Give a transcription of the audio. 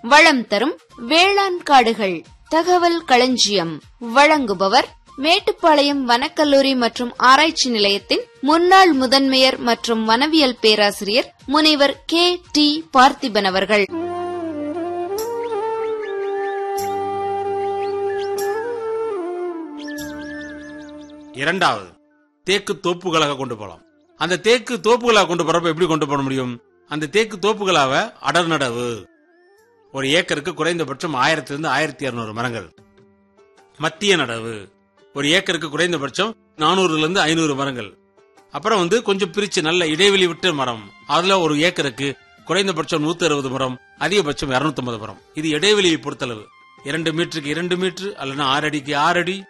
வளம் தரும் வேளாண் காடுகள் தகவல் களஞ்சியம் வழங்குபவர் மேட்டுப்பாளையம் வனக்கல்லூரி மற்றும் ஆராய்ச்சி நிலையத்தின் முன்னாள் முதன்மையர் மற்றும் வனவியல் பேராசிரியர் முனைவர் கே டி பார்த்திபன் அவர்கள் இரண்டாவது தேக்கு தோப்புகளாக கொண்டு போகலாம் அந்த தேக்கு தோப்புகளாக கொண்டு போறப்ப எப்படி கொண்டு போக முடியும் அந்த தேக்கு தோப்புகளாக அடர் நடவு ஒரு ஏக்கருக்கு குறைந்தபட்சம் ஆயிரத்திலிருந்து ஆயிரத்தி இருநூறு மரங்கள் மத்திய நடவு ஒரு ஏக்கருக்கு குறைந்தபட்சம் நானூறுல இருந்து ஐநூறு மரங்கள் அப்புறம் வந்து கொஞ்சம் பிரிச்சு நல்ல இடைவெளி விட்டு மரம் அதுல ஒரு ஏக்கருக்கு குறைந்தபட்சம் நூத்தி அறுபது மரம் அதிகபட்சம் இருநூத்தி மரம் இது இடைவெளியை பொறுத்தளவு இரண்டு மீட்டருக்கு இரண்டு மீட்டர் அல்லனா ஆறு அடிக்கு ஆறு அடி